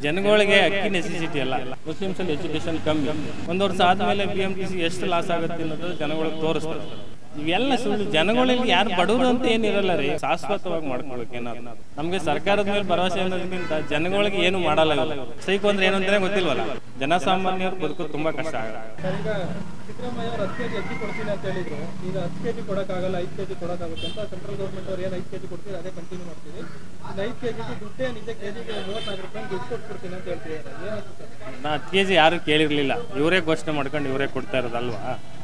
ಜನಗಳಿಗೆ ಅಕ್ಕಿ ನೆಸೆಸಿಟಿ ಅಲ್ಲ ಮುಸ್ಲಿಮ್ಸ್ ಅಲ್ಲಿ ಎಜುಕೇಶನ್ ಕಮ್ಮಿ ಒಂದು ವರ್ಷ ಆದ್ಮೇಲೆ ಬಿ ಎಂ ಟಿ ಸಿ ಎಷ್ಟು ಲಾಸ್ ಆಗುತ್ತೆ ಅನ್ನೋದು ಜನಗಳಿಗೆ ತೋರಿಸ್ತಾರೆ ಇವೆಲ್ಲ ಸುಳ್ಳು ಜನಗಳಲ್ಲಿ ಯಾರು ಬಡವರು ಅಂತ ಏನಿರಲ್ಲ ರೀ ಶಾಶ್ವತವಾಗಿ ಮಾಡ್ಕೊಳಕ್ಕೆ ಏನಾದ್ರು ನಮ್ಗೆ ಸರ್ಕಾರದ ಮೇಲೆ ಭರವಸೆ ಅನ್ನೋದಕ್ಕಿಂತ ಜನಗಳಿಗೆ ಏನು ಮಾಡಲ್ಲ ಇವ್ರು ಸ್ಟ್ರೈಕ್ ಅಂದ್ರೆ ಏನು ಅಂತಾನೆ ಗೊತ್ತಿಲ್ವಲ್ಲ ಜನಸಾಮಾನ್ಯರು ಬದುಕೋದು ತುಂಬಾ ಕಷ್ಟ ಆಗುತ್ತೆ ಸರ್, ಈಗ ಸಿದ್ದರಾಮಯ್ಯ ಅವರು ಹತ್ತು ಕೆಜಿ ಅಕ್ಕಿ ಕೊಡ್ತೀನಿ ಅಂತ ಹೇಳಿದ್ರು ಈಗ ಹತ್ತು ಕೆಜಿ ಕೊಡಕ್ಕಾಗಲ್ಲ ಐದು ಕೆಜಿ ಕೊಡಕ್ಕಾಗುತ್ತೆ ಅಂತ ಸೆಂಟ್ರಲ್ ಗೌರ್ಮೆಂಟ್ ಅವ್ರು ಏನು ಐದು ಕೆಜಿ ಕೊಡ್ತೀವಿ ಅದೇ ಕಂಟಿನ್ಯೂ ಮಾಡ್ತೀವಿ ಇನ್ನು ಐದು ಕೆಜಿಗೆ ದುಡ್ಡೇ ನಿಜ ಕೆಜಿಗೆ ಮೂವತ್ನಾಲ್ಕು ರೂಪಾಯಿ ದುಡ್ಡು ಕೊಟ್ಬಿಡ್ತೀನಿ ಅಂತ ಹೇಳ್ತಿದ್ದಾರೆ ಏನಾಗುತ್ತೆ ಸರ್ ನಾ ಹತ್ತು ಕೆ ಜಿ ಯಾರು ಕೇಳಿರ್ಲಿಲ್ಲ ಇವರೇ ಘೋಷಣೆ ಮಾಡ್ಕೊಂಡು ಇವರೇ ಕೊಡ್ತಾ ಇರೋದಲ್ವಾ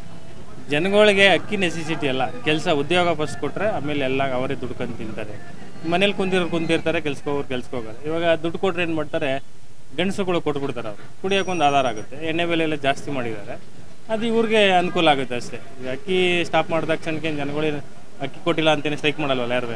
ಜನಗಳಿಗೆ ಅಕ್ಕಿ ನೆಸೆಸಿಟಿ ಅಲ್ಲ ಕೆಲಸ ಉದ್ಯೋಗ ಫಸ್ಟ್ ಕೊಟ್ರೆ ಆಮೇಲೆ ಎಲ್ಲ ಅವರೇ ದುಡ್ಕೊಂಡು ತಿಂತಾರೆ ಮನೇಲಿ ಕುಂದಿರೋರು ಕುಂತಿರ್ತಾರೆ ಕೆಲ್ಸಕ್ಕೆ ಹೋಗೋರು ಕೆಲ್ಸಕ್ಕೆ ಹೋಗೋರು ಇವಾಗ ದುಡ್ಡು ಕೊಟ್ರೆ ಏನು ಮಾಡ್ತಾರೆ ಗಂಡಸುಗಳು ಕೊಟ್ಬಿಡ್ತಾರೆ ಅವರು ಕುಡಿಯೋಕೆ ಒಂದು ಆಧಾರ ಆಗುತ್ತೆ ಎಣ್ಣೆ ಬೆಲೆ ಎಲ್ಲ ಜಾಸ್ತಿ ಮಾಡಿದ್ದಾರೆ ಅದು ಇವ್ರಿಗೆ ಅನುಕೂಲ ಆಗುತ್ತೆ ಅಷ್ಟೇ ಈಗ ಅಕ್ಕಿ ಸ್ಟಾಪ್ ಮಾಡಿದ ತಕ್ಷಣಕ್ಕೆ ಜನಗಳಿಗೆ ಅಕ್ಕಿ ಕೊಟ್ಟಿಲ್ಲ ಅಂತೇನೆ ಸ್ಟ್ರೈಕ್ ಮಾಡಲ್ವಲ್ಲ ಯಾರು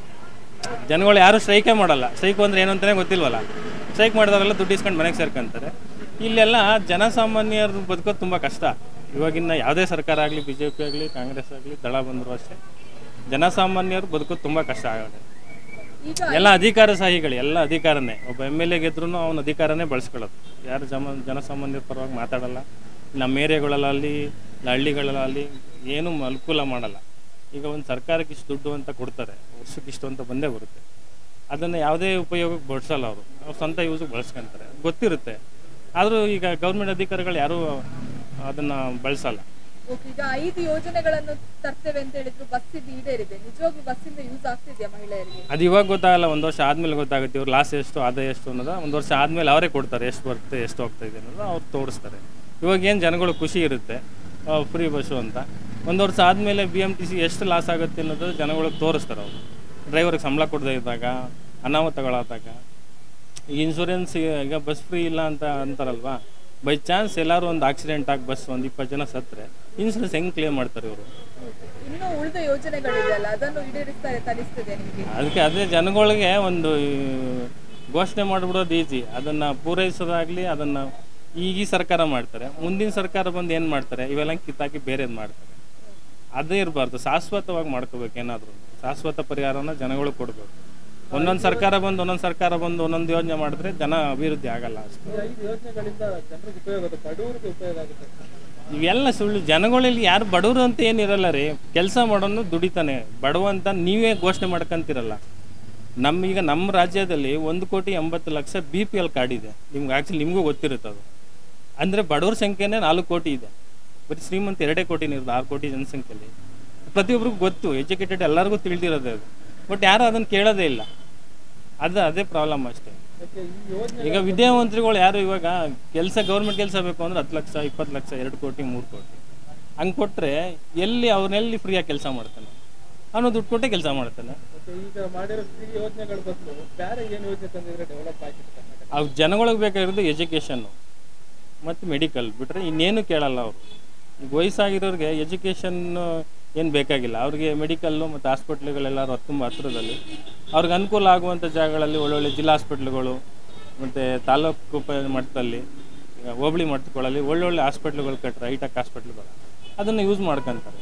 ಜನಗಳು ಯಾರು ಸ್ಟ್ರೈಕೇ ಮಾಡಲ್ಲ ಸ್ಟ್ರೈಕ್ ಅಂದ್ರೆ ಏನು ಅಂತಾನೆ ಗೊತ್ತಿಲ್ವಲ್ಲ ಸ್ಟ್ರೈಕ್ ಮಾಡಿದವರೆಲ್ಲ ದುಡ್ಡು ಇಸ್ಕೊಂಡು ಮನೆಗೆ ಸೇರ್ಕೊಂತಾರೆ ಇಲ್ಲೆಲ್ಲ ಜನಸಾಮಾನ್ಯರು ಬದುಕೋದು ತುಂಬ ಕಷ್ಟ ಇವಾಗಿನ ಯಾವುದೇ ಸರ್ಕಾರ ಆಗಲಿ ಬಿ ಜೆ ಪಿ ಆಗಲಿ ಕಾಂಗ್ರೆಸ್ ಆಗಲಿ ದಳ ಬಂದರು ಅಷ್ಟೇ ಜನಸಾಮಾನ್ಯರು ಬದುಕೋದು ತುಂಬ ಕಷ್ಟ ಆಗುತ್ತೆ ಈಗ ಎಲ್ಲ ಅಧಿಕಾರಶಾಹಿಗಳು ಎಲ್ಲ ಅಧಿಕಾರನೇ ಒಬ್ಬ ಎಮ್ ಎಲ್ ಎ ಗೆದ್ರೂ ಅವನ ಅಧಿಕಾರನೇ ಬಳಸ್ಕೊಳ್ಳೋದು ಯಾರು ಜಮ ಜನಸಾಮಾನ್ಯರ ಪರವಾಗಿ ಮಾತಾಡಲ್ಲ ನಮ್ಮ ಏರಿಯಾಗಳಲ್ಲಾಗಲಿ ಇಲ್ಲ ಹಳ್ಳಿಗಳಲ್ಲಾಗಲಿ ಏನೂ ಅನುಕೂಲ ಮಾಡಲ್ಲ ಈಗ ಒಂದು ಸರ್ಕಾರಕ್ಕೆ ಇಷ್ಟು ದುಡ್ಡು ಅಂತ ಕೊಡ್ತಾರೆ ವರ್ಷಕ್ಕೆ ಇಷ್ಟು ಅಂತ ಬಂದೇ ಬರುತ್ತೆ ಅದನ್ನು ಯಾವುದೇ ಉಪಯೋಗಕ್ಕೆ ಬಳಸಲ್ಲ ಅವರು ಅವ್ರು ಸ್ವಂತ ಯೂಸಿಗೆ ಬಳಸ್ಕೊಂತಾರೆ ಗೊತ್ತಿರುತ್ತೆ ಆದರೂ ಈಗ ಗೌರ್ಮೆಂಟ್ ಅಧಿಕಾರಿಗಳು ಯಾರೂ ಅದನ್ನು ಬಳಸಲ್ಲ ಓಕೆ ಈಗ ಐದು ಯೋಜನೆಗಳನ್ನು ತರ್ತೇವೆ ಅಂತ ಹೇಳಿದ್ರು ಬಸ್ ಇದು ಈಡೇರಿದೆ ನಿಜವಾಗ್ಲೂ ಬಸ್ಸಿಂದ ಯೂಸ್ ಆಗ್ತಿದ್ಯಾ ಮಹಿಳೆಯರಿಗೆ ಅದು ಇವಾಗ ಗೊತ್ತಾಗಲ್ಲ ಒಂದು ವರ್ಷ ಆದಮೇಲೆ ಗೊತ್ತಾಗುತ್ತೆ ಇವ್ರು ಲಾಸ್ ಎಷ್ಟು ಆದಾಯ ಎಷ್ಟು ಅನ್ನೋದು ಒಂದು ವರ್ಷ ಆದಮೇಲೆ ಅವರೇ ಕೊಡ್ತಾರೆ ಎಷ್ಟು ಬರುತ್ತೆ ಎಷ್ಟು ಹೋಗ್ತಾ ಇದೆ ಅನ್ನೋದು ಅವ್ರು ತೋರಿಸ್ತಾರೆ ಇವಾಗ ಏನು ಜನಗಳು ಖುಷಿ ಇರುತ್ತೆ ಫ್ರೀ ಬಸ್ಸು ಅಂತ ಒಂದು ವರ್ಷ ಆದಮೇಲೆ ಬಿ ಎಮ್ ಟಿ ಸಿ ಎಷ್ಟು ಲಾಸ್ ಆಗುತ್ತೆ ಅನ್ನೋದು ಜನಗಳಿಗೆ ತೋರಿಸ್ತಾರೆ ಅವರು ಡ್ರೈವರ್ಗೆ ಸಂಬಳ ಕೊಡದೇ ಇದ್ದಾಗ ಅನಾಹುತಗಳಾದಾಗ ಈ ಇನ್ಶೂರೆನ್ಸ್ ಈಗ ಬಸ್ ಫ್ರೀ ಇಲ್ಲ ಅಂತ ಅಂತಾರಲ್ವಾ ಬೈ ಚಾನ್ಸ್ ಎಲ್ಲರೂ ಒಂದು ಆಕ್ಸಿಡೆಂಟ್ ಆಗಿ ಬಸ್ ಒಂದು ಇಪ್ಪತ್ತು ಜನ ಸತ್ತರೆ ಇನ್ಶೂರೆನ್ಸ್ ಹೆಂಗೆ ಕ್ಲೇಮ್ ಮಾಡ್ತಾರೆ ಇವರು ಇನ್ನೂ ಉಳಿದ ಯೋಜನೆಗಳಿದೆಯಲ್ಲ ಅದನ್ನು ಈಡೇರಿಸ್ತಾ ತನಿಸ್ತಿದೆ ನಿಮಗೆ ಅದಕ್ಕೆ ಅದೇ ಜನಗಳಿಗೆ ಒಂದು ಈ, ಘೋಷಣೆ ಮಾಡಿಬಿಡೋದು ಈಸಿ ಅದನ್ನು ಪೂರೈಸೋದಾಗಲಿ ಅದನ್ನು ಈಗ ಈ ಸರ್ಕಾರ ಮಾಡ್ತಾರೆ ಮುಂದಿನ ಸರ್ಕಾರ ಬಂದು ಏನು ಮಾಡ್ತಾರೆ ಇವೆಲ್ಲ ಕಿತ್ತಾಕಿ ಬೇರೆದು ಮಾಡ್ತಾರೆ ಅದೇ ಇರಬಾರ್ದು ಶಾಶ್ವತವಾಗಿ ಮಾಡ್ಕೋಬೇಕು ಏನಾದರೂ ಶಾಶ್ವತ ಪರಿಹಾರನ ಜನಗಳು ಕೊಡಬೇಕು ಒಂದೊಂದು ಸರ್ಕಾರ ಬಂದು ಒಂದೊಂದು ಸರ್ಕಾರ ಬಂದು ಒಂದೊಂದು ಯೋಜನೆ ಮಾಡಿದ್ರೆ ಜನ ಅಭಿವೃದ್ಧಿ ಆಗಲ್ಲ ಅಷ್ಟೇ ಈ ಐದು ಯೋಜನೆಗಳಿಂದ ಜನರಿಗೆ ಉಪಯೋಗ ಆಗುತ್ತೆ ಬಡವರಿಗೆ ಉಪಯೋಗ ಆಗುತ್ತೆ ಇವೆಲ್ಲ ಸುಳ್ಳು ಜನಗಳಲ್ಲಿ ಯಾರು ಬಡವರು ಅಂತ ಏನಿರಲ್ಲ ರೀ ಕೆಲಸ ಮಾಡೋನು ದುಡಿತಾನೆ ಬಡವ ಅಂತ ನೀವೇ ಘೋಷಣೆ ಮಾಡ್ಕೊಂತಿರಲ್ಲ ನಮ್ಮ ಈಗ ನಮ್ಮ ರಾಜ್ಯದಲ್ಲಿ ಒಂದು ಕೋಟಿ ಎಂಬತ್ತು ಲಕ್ಷ ಬಿ ಪಿ ಎಲ್ ಕಾರ್ಡ್ ಇದೆ ನಿಮ್ಗೆ ಆ್ಯಕ್ಚುಲಿ ನಿಮಗೂ ಗೊತ್ತಿರುತ್ತೆ ಅದು ಅಂದರೆ ಬಡವ್ರ ಸಂಖ್ಯೆನೇ ನಾಲ್ಕು ಕೋಟಿ ಇದೆ ಬರೀ ಶ್ರೀಮಂತ ಎರಡೇ ಕೋಟಿನೇ ಇರೋದು ಆರು ಕೋಟಿ ಜನಸಂಖ್ಯೆಯಲ್ಲಿ ಪ್ರತಿಯೊಬ್ಬರಿಗೂ ಗೊತ್ತು ಎಜುಕೇಟೆಡ್ ಎಲ್ಲರಿಗೂ ತಿಳಿದಿರೋದೇ ಅದು ಬಟ್ ಯಾರು ಅದನ್ನು ಕೇಳೋದೇ ಇಲ್ಲ ಅದು ಅದೇ ಪ್ರಾಬ್ಲಮ್ ಅಷ್ಟೇ ಯಾಕೆ ಈ ಯೋಜನೆ ಈಗ ವಿದ್ಯಾವಂತರುಗಳು ಯಾರು ಇವಾಗ ಕೆಲಸ ಗೌರ್ಮೆಂಟ್ ಕೆಲಸ ಬೇಕು ಅಂದ್ರೆ ಹತ್ತು ಲಕ್ಷ ಇಪ್ಪತ್ತು ಲಕ್ಷ ಎರಡು ಕೋಟಿ ಮೂರು ಕೋಟಿ ಹಂಗೆ ಕೊಟ್ಟರೆ ಎಲ್ಲಿ ಅವನೆಲ್ಲಿ ಫ್ರೀಯಾಗಿ ಕೆಲಸ ಮಾಡ್ತಾನೆ ಅವನು ದುಡ್ಡು ಕೊಟ್ಟೆ ಕೆಲಸ ಮಾಡ್ತಾನೆ ಮತ್ತೆ ಈಗ ಮಾಡಿರೋ ಈ ಯೋಜನೆಗಳ ಬದಲು ಬೇರೆ ಏನು ಯೋಜನೆ ತಂದಿದ್ರೆ ಡೆವಲಪ್ ಆಗಿತ್ತು ಕರ್ನಾಟಕ ಅವು ಜನಗಳಿಗೆ ಬೇಕಾಗಿರೋದು ಎಜುಕೇಷನ್ನು ಮತ್ತು ಮೆಡಿಕಲ್ ಬಿಟ್ಟರೆ ಇನ್ನೇನು ಕೇಳಲ್ಲ ಅವರು ಈಗ ವಯಸ್ಸಾಗಿರೋರಿಗೆ ಎಜುಕೇಷನ್ ಏನು ಬೇಕಾಗಿಲ್ಲ ಅವ್ರಿಗೆ ಮೆಡಿಕಲ್ಲು ಮತ್ತು ಹಾಸ್ಪಿಟ್ಲ್ಗಳೆಲ್ಲರೂ ತುಂಬ ಹತ್ರದಲ್ಲಿ ಅವ್ರಿಗೆ ಅನುಕೂಲ ಆಗುವಂಥ ಜಾಗಗಳಲ್ಲಿ ಒಳ್ಳೊಳ್ಳೆ ಜಿಲ್ಲಾ ಹಾಸ್ಪಿಟ್ಲ್ಗಳು ಮತ್ತು ತಾಲೂಕು ಪ ಮಟ್ಟದಲ್ಲಿ ಈಗ ಹೋಬಳಿ ಮಟ್ಟಗಳಲ್ಲಿ ಒಳ್ಳೊಳ್ಳೆ ಹಾಸ್ಪಿಟ್ಲ್ಗಳು ಕಟ್ಟರೆ ಹೈಟೆಕ್ ಹಾಸ್ಪಿಟ್ಲ್ಗಳು ಅದನ್ನು ಯೂಸ್ ಮಾಡ್ಕೊತಾರೆ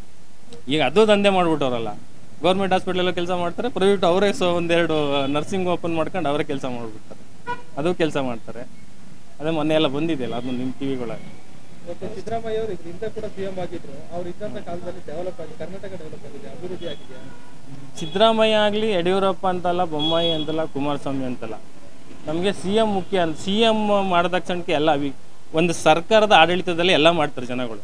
ಈಗ ಅದು ದಂಧೆ ಮಾಡ್ಬಿಟ್ಟವ್ರಲ್ಲ ಗೌರ್ಮೆಂಟ್ ಹಾಸ್ಪಿಟ್ಲಲ್ಲೂ ಕೆಲಸ ಮಾಡ್ತಾರೆ ಪ್ರೈವೇಟ್ ಅವರೇ ಸೊ ಒಂದೆರಡು ನರ್ಸಿಂಗ್ ಓಪನ್ ಮಾಡ್ಕೊಂಡು ಅವರೇ ಕೆಲಸ ಮಾಡಿಬಿಡ್ತಾರೆ ಅದು ಕೆಲಸ ಮಾಡ್ತಾರೆ ಅದೇ ಮೊನ್ನೆ ಎಲ್ಲ ಬಂದಿದೆಯಲ್ಲ ಅದು ನಿಮ್ಮ ಟಿ ವಿಗಳಲ್ಲಿ ಮತ್ತೆ ಸಿದ್ದರಾಮಯ್ಯ ಅವರು ಇದರಿಂದ ಕೂಡ ಸಿಎಂ ಆಗಿದ್ರು ಅವ್ರು ಇದ್ದಂತ ಕಾಲದಲ್ಲಿ ಡೆವಲಪ್ ಆಗಿ ಕರ್ನಾಟಕ ಡೆವಲಪ್ ಆಗಿದೆ ಅಭಿವೃದ್ಧಿ ಆಗಿದೆ ಸಿದ್ದರಾಮಯ್ಯ ಆಗಲಿ ಯಡಿಯೂರಪ್ಪ ಅಂತಲ್ಲ ಬೊಮ್ಮಾಯಿ ಅಂತಲ್ಲ ಕುಮಾರಸ್ವಾಮಿ ಅಂತಲ್ಲ ನಮಗೆ ಸಿ ಎಮ್ ಮುಖ್ಯ ಅಂತ ಸಿ ಎಮ್ ಮಾಡಿದ ತಕ್ಷಣಕ್ಕೆ ಎಲ್ಲ ಅಭಿ ಒಂದು ಸರ್ಕಾರದ ಆಡಳಿತದಲ್ಲಿ ಎಲ್ಲ ಮಾಡ್ತಾರೆ ಜನಗಳು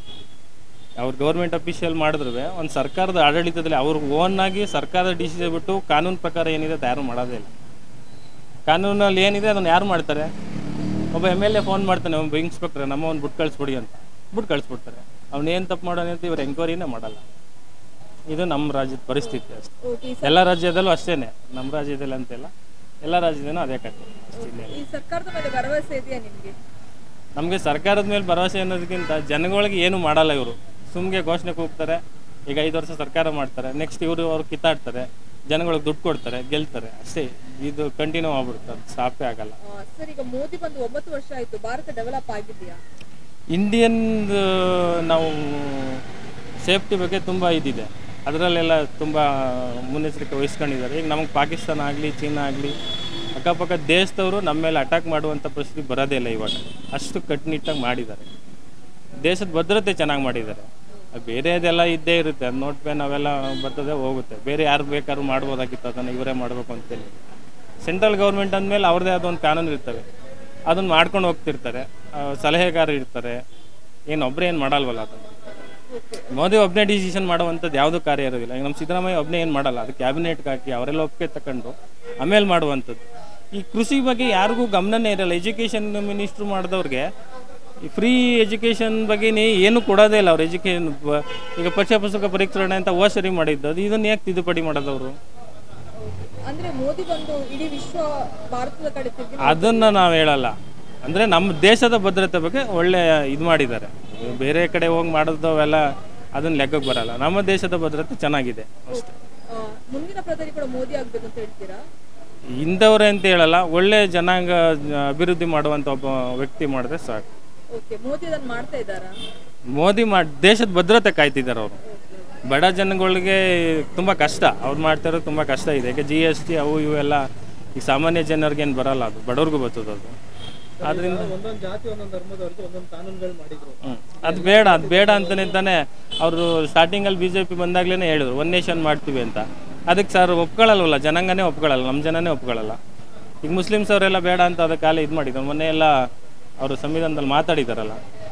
ಅವ್ರು ಗೌರ್ಮೆಂಟ್ ಅಫಿಷಿಯಲ್ ಮಾಡಿದ್ರು ಒಂದು ಸರ್ಕಾರದ ಆಡಳಿತದಲ್ಲಿ ಅವ್ರು ಓನ್ ಆಗಿ ಸರ್ಕಾರದ ಡಿಸಿಷನ್ ಬಿಟ್ಟು ಕಾನೂನು ಪ್ರಕಾರ ಏನಿದೆ ಅದು ಯಾರು ಮಾಡೋದೇ ಇಲ್ಲ ಕಾನೂನಲ್ಲಿ ಏನಿದೆ ಅದನ್ನು ಯಾರು ಮಾಡ್ತಾರೆ ಒಬ್ಬ ಎಮ್ ಎಲ್ ಎ ಫೋನ್ ಮಾಡ್ತಾನೆ ಒಬ್ಬ ಇನ್ಸ್ಪೆಕ್ಟರ್ ನಮ್ಮ ಅವ್ನು ಬಿಟ್ಟು ಕಳಿಸ್ಬಿಡಿ ಅಂತ ಬಿಟ್ಟು ಕಳಿಸ್ಬಿಡ್ತಾರೆ ಅವ್ನು ಏನು ತಪ್ಪು ಮಾಡೋಣ ಅಂತ ಇವ್ರು ಎಂಕ್ವೈರಿನೇ ಮಾಡಲ್ಲ ಇದು ನಮ್ಮ ರಾಜ್ಯದ ಪರಿಸ್ಥಿತಿ ಅಷ್ಟೇ ಓಕೆ ಎಲ್ಲ ರಾಜ್ಯದಲ್ಲೂ ಅಷ್ಟೇನೆ ನಮ್ಮ ರಾಜ್ಯದಲ್ಲಿ ಅಂತೆಲ್ಲ ಎಲ್ಲ ರಾಜ್ಯದಲ್ಲೂ ಅದೇ ಕತೆ ಅಷ್ಟೇ ಈ ಸರ್ಕಾರದ ಮೇಲೆ ಭರವಸೆ ಇದೆಯಾ ನಿಮಗೆ ನಮಗೆ ಸರ್ಕಾರದ ಮೇಲೆ ಭರವಸೆ ಅನ್ನೋದಕ್ಕಿಂತ ಜನಗಳಿಗೆ ಏನು ಮಾಡಲ್ಲ ಇವರು ಸುಮ್ಗೆ ಘೋಷಣೆ ಕೂಗ್ತಾರೆ ಈಗ ಐದು ವರ್ಷ ಸರ್ಕಾರ ಮಾಡ್ತಾರೆ ನೆಕ್ಸ್ಟ್ ಇವರು ಅವ್ರು ಕಿತ್ತಾಡ್ತಾರೆ ಜನಗಳಿಗೆ ದುಡ್ಡು ಕೊಡ್ತಾರೆ ಗೆಲ್ತಾರೆ ಅಷ್ಟೇ ಇದು ಕಂಟಿನ್ಯೂ ಆಗ್ಬಿಡುತ್ತೆ ಅದು ಸ್ಟಾಪೇ ಆಗಲ್ಲ ಸರ್ ಈಗ ಮೋದಿ ಬಂದು ಒಂಬತ್ತು ವರ್ಷ ಆಯ್ತು ಭಾರತ ಡೆವಲಪ್ ಆಗಿದೆಯಾ ಇಂಡಿಯನ್ ನಾವು ಸೇಫ್ಟಿ ಬಗ್ಗೆ ತುಂಬ ಇದಿದೆ ಅದರಲ್ಲೆಲ್ಲ ತುಂಬ ಮುನ್ನೆಚ್ಚರಿಕೆ ವಹಿಸ್ಕೊಂಡಿದ್ದಾರೆ ಈಗ ನಮಗೆ ಪಾಕಿಸ್ತಾನ ಆಗಲಿ ಚೀನಾ ಆಗಲಿ ಅಕ್ಕಪಕ್ಕ ದೇಶದವರು ನಮ್ಮ ಮೇಲೆ ಅಟ್ಯಾಕ್ ಮಾಡುವಂಥ ಪರಿಸ್ಥಿತಿ ಬರೋದೇ ಇಲ್ಲ ಇವಾಗ ಅಷ್ಟು ಕಟ್ಟುನಿಟ್ಟಾಗಿ ಮಾಡಿದ್ದಾರೆ ದೇಶದ ಭದ್ರತೆ ಚೆನ್ನಾಗಿ ಮಾಡಿದ್ದಾರೆ ಬೇರೆದೆಲ್ಲ ಇದ್ದೇ ಇರುತ್ತೆ ಅದು ನೋಟ್ ಪೇನ್ ಅವೆಲ್ಲ ಬರ್ತದೆ ಹೋಗುತ್ತೆ ಬೇರೆ ಯಾರು ಬೇಕಾದ್ರೂ ಮಾಡ್ಬೋದಾಗಿತ್ತು ಅದನ್ನು ಇವರೇ ಮಾಡಬೇಕು ಅಂತೇಳಿ ಸೆಂಟ್ರಲ್ ಗೌರ್ಮೆಂಟ್ ಅಂದಮೇಲೆ ಅವ್ರದ್ದೇ ಆದ ಒಂದು ಕಾನೂನು ಇರ್ತವೆ ಅದನ್ನು ಮಾಡ್ಕೊಂಡು ಹೋಗ್ತಿರ್ತಾರೆ ಆ, ಸಲಹೆಗಾರ ಇರ್ತಾರೆ ಏನು ಒಬ್ಬರೇ ಏನು ಮಾಡಲ್ವಲ್ಲ ಅದನ್ನು ಮೋದಿ ಒಬ್ಬನೇ ಡಿಸಿಷನ್ ಮಾಡುವಂಥದ್ದು ಯಾವುದೂ ಕಾರ್ಯ ಇರೋದಿಲ್ಲ ಈಗ ನಮ್ಮ ಸಿದ್ದರಾಮಯ್ಯ ಒಬ್ಬನೇ ಏನು ಮಾಡಲ್ಲ ಅದು ಕ್ಯಾಬಿನೆಟ್ಗೆ ಹಾಕಿ ಅವರೆಲ್ಲ ಒಪ್ಪಿಗೆ ತಗೊಂಡು ಆಮೇಲೆ ಮಾಡುವಂಥದ್ದು ಈ ಕೃಷಿ ಬಗ್ಗೆ ಯಾರಿಗೂ ಗಮನನೇ ಇರಲ್ಲ ಎಜುಕೇಷನ್ ಮಿನಿಸ್ಟ್ರು ಮಾಡಿದವ್ರಿಗೆ ಈ ಫ್ರೀ ಎಜುಕೇಷನ್ ಬಗ್ಗೆ ಏನು ಕೊಡೋದೇ ಇಲ್ಲ ಅವ್ರು ಎಜುಕೇಷನ್ ಈಗ ಪಠ್ಯ ಪುಸ್ತಕ ಪರೀಕ್ಷಣೆ ಅಂತ ಹೋದ್ ಸರಿ ಮಾಡಿದ್ದು ಅದು ಇದನ್ನು ಯಾಕೆ ತಿದ್ದುಪಡಿ ಮಾಡೋದವರು ಅಂದ್ರೆ ಮೋದಿ ಬಂದು ಇಡೀ ವಿಶ್ವ ಭಾರತದ ಕಡೆ ತಿರುಗಿ ಅದನ್ನು ನಾವು ಹೇಳಲ್ಲ ಅಂದರೆ ನಮ್ಮ ದೇಶದ ಭದ್ರತೆ ಬಗ್ಗೆ ಒಳ್ಳೆ ಇದು ಮಾಡಿದ್ದಾರೆ ಬೇರೆ ಕಡೆ ಹೋಗಿ ಮಾಡೋದು ಅವೆಲ್ಲ ಅದನ್ನ ಲೆಕ್ಕಕ್ಕೆ ಬರಲ್ಲ ನಮ್ಮ ದೇಶದ ಭದ್ರತೆ ಚೆನ್ನಾಗಿದೆ ಅಷ್ಟೇ ಆ, ಮುಂದಿನ ಪ್ರಧಾನಿ ಕೂಡ ಮೋದಿ ಆಗ್ಬೇಕು ಅಂತ ಹೇಳ್ತೀರಾ ಇಂಥವ್ರೆ ಅಂತ ಹೇಳಲ್ಲ ಒಳ್ಳೆ ಜನಾಂಗ ಅಭಿವೃದ್ಧಿ ಮಾಡುವಂಥ ಒಬ್ಬ ವ್ಯಕ್ತಿ ಮಾಡಿದ್ರೆ ಸಾಕು ಓಕೆ ಮೋದಿ ಅದನ್ನ ಮಾಡ್ತಾ ಇದ್ದಾರಾ ಮೋದಿ ಮಾಡಿ ದೇಶದ ಭದ್ರತೆ ಕಾಯ್ತಿದ್ದಾರೆ ಅವರು ಬಡ ಜನಗಳಿಗೆ ತುಂಬ ಕಷ್ಟ ಅವ್ರು ಮಾಡ್ತಿರೋದು ತುಂಬ ಕಷ್ಟ ಇದೆ ಈಗ ಜಿ ಎಸ್ ಟಿ ಅವು ಇವೆಲ್ಲ ಈ ಸಾಮಾನ್ಯ ಜನರಿಗೆ ಏನು ಬರಲ್ಲ ಅದು ಬಡವ್ರಿಗೂ ಬರ್ತದೆ ಅದು ಆದ್ರಿಂದ ಒಂದೊಂದು ಜಾತಿ ಒಂದೊಂದು ಧರ್ಮದವ್ರಿಗೆ ಒಂದೊಂದು ಕಾನೂನುಗಳು ಮಾಡಿದ್ರು ಹ್ಮ್. ಅದು ಬೇಡ ಅದು ಬೇಡ ಅಂತಲೇ ತಾನೇ ಅವರು ಸ್ಟಾರ್ಟಿಂಗಲ್ಲಿ ಬಿ ಜೆ ಪಿ ಬಂದಾಗಲೇ ಹೇಳಿದ್ರು ಒನ್ ನೇಷನ್ ಮಾಡ್ತೀವಿ ಅಂತ ಅದಕ್ಕೆ ಸರ್ ಒಪ್ಕೊಳ್ಳಲ್ವಲ್ಲ ಜನಾಂಗನೇ ಒಪ್ಕೊಳ್ಳಲ್ಲ ನಮ್ಮ ಜನನೇ ಒಪ್ಕೊಳ್ಳಲ್ಲ ಈಗ ಮುಸ್ಲಿಮ್ಸ್ ಅವರೆಲ್ಲ ಬೇಡ ಅಂತ ಅದಕ್ಕೆ ಕಾಲ ಇದು ಮಾಡಿದ್ರು ಮೊನ್ನೆ ಎಲ್ಲ ಅವರು ಸಂವಿಧಾನದಲ್ಲಿ ಮಾತಾಡಿದಾರಲ್ಲ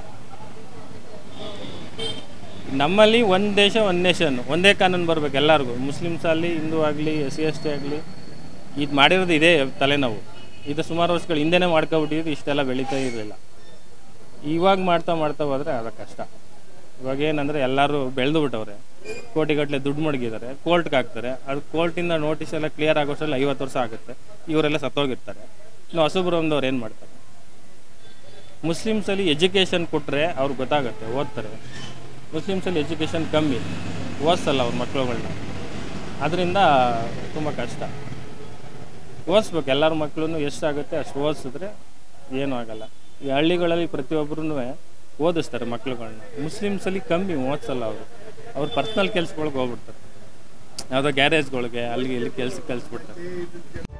ನಮ್ಮಲ್ಲಿ ಒಂದು ದೇಶ ಒಂದು ನೇಷನ್ ಒಂದೇ ಕಾನೂನು ಬರ್ಬೇಕು ಎಲ್ಲರಿಗೂ ಮುಸ್ಲಿಮ್ಸ್ ಆಗಲಿ ಹಿಂದೂ ಆಗಲಿ ಎಸ್ ಸಿ ಎಸ್ ಟಿ ಆಗಲಿ ಇದು ಮಾಡಿರೋದು ಇದೇ ತಲೆನೋವು ಇದು ಸುಮಾರು ವರ್ಷಗಳು ಹಿಂದೆನೇ ಮಾಡ್ಕೊಬಿಟ್ಟಿದ್ದು ಇಷ್ಟೆಲ್ಲ ಬೆಳೀತಾ ಇರಲಿಲ್ಲ ಇವಾಗ ಮಾಡ್ತಾ ಮಾಡ್ತಾ ಹೋದ್ರೆ ಅದು ಕಷ್ಟ ಇವಾಗ ಏನಂದ್ರೆ ಎಲ್ಲರೂ ಬೆಳೆದು ಬಿಟ್ಟವ್ರೆ ಕೋಟಿಗಟ್ಟಲೆ ದುಡ್ಡು ಮಡಗಿದ್ದಾರೆ ಕೋರ್ಟ್ಗೆ ಹಾಕ್ತಾರೆ ಅದು ಕೋರ್ಟಿಂದ ನೋಟಿಸ್ ಎಲ್ಲ ಕ್ಲಿಯರ್ ಆಗೋಷ್ಟರಲ್ಲಿ ಐವತ್ತು ವರ್ಷ ಆಗುತ್ತೆ ಇವರೆಲ್ಲ ಸತ್ತೋಗಿರ್ತಾರೆ ಇನ್ನು ಹೊಸಬ್ರೊಂದವ್ರು ಏನು ಮಾಡ್ತಾರೆ ಮುಸ್ಲಿಮ್ಸಲ್ಲಿ ಎಜುಕೇಷನ್ ಕೊಟ್ಟರೆ ಅವ್ರಿಗೆ ಗೊತ್ತಾಗುತ್ತೆ ಓದ್ತಾರೆ ಮುಸ್ಲಿಮ್ಸಲ್ಲಿ ಎಜುಕೇಷನ್ ಕಮ್ಮಿ ಓದಿಸಲ್ಲ ಅವ್ರ ಮಕ್ಳುಗಳನ್ನ ಅದರಿಂದ ತುಂಬ ಕಷ್ಟ ಓದಿಸ್ಬೇಕು ಎಲ್ಲರ ಮಕ್ಕಳು ಎಷ್ಟಾಗುತ್ತೆ ಅಷ್ಟು ಓದಿಸಿದ್ರೆ ಏನೂ ಆಗಲ್ಲ ಈ ಹಳ್ಳಿಗಳಲ್ಲಿ ಪ್ರತಿಯೊಬ್ಬರೂ ಓದಿಸ್ತಾರೆ ಮಕ್ಳುಗಳನ್ನ ಮುಸ್ಲಿಮ್ಸಲ್ಲಿ ಕಮ್ಮಿ ಓದಿಸಲ್ಲ ಅವರು ಅವ್ರು ಪರ್ಸ್ನಲ್ ಕೆಲ್ಸಗಳಿಗೆ ಹೋಗ್ಬಿಡ್ತಾರೆ ಯಾವುದೋ ಗ್ಯಾರೇಜ್ಗಳಿಗೆ ಅಲ್ಲಿಗೆ ಇಲ್ಲಿ ಕೆಲ್ಸಕ್ಕೆ ಕಳಿಸ್ಬಿಡ್ತಾರೆ